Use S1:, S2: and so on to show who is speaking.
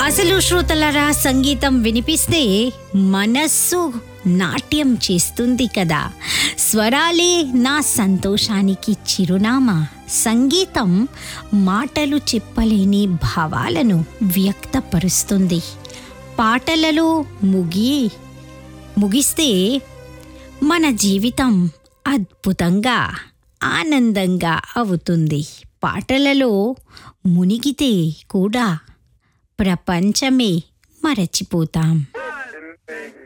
S1: అసలు శ్రోతలరా సంగీతం వినిపిస్తే మనస్సు నాట్యం చేస్తుంది కదా స్వరాలే నా సంతోషానికి చిరునామా సంగీతం మాటలు చెప్పలేని భావాలను వ్యక్తపరుస్తుంది పాటలలో ముగి ముగిస్తే మన జీవితం అద్భుతంగా ఆనందంగా అవుతుంది పాటలలో మునిగితే కూడా ప్రపంచమే మరచిపోతాం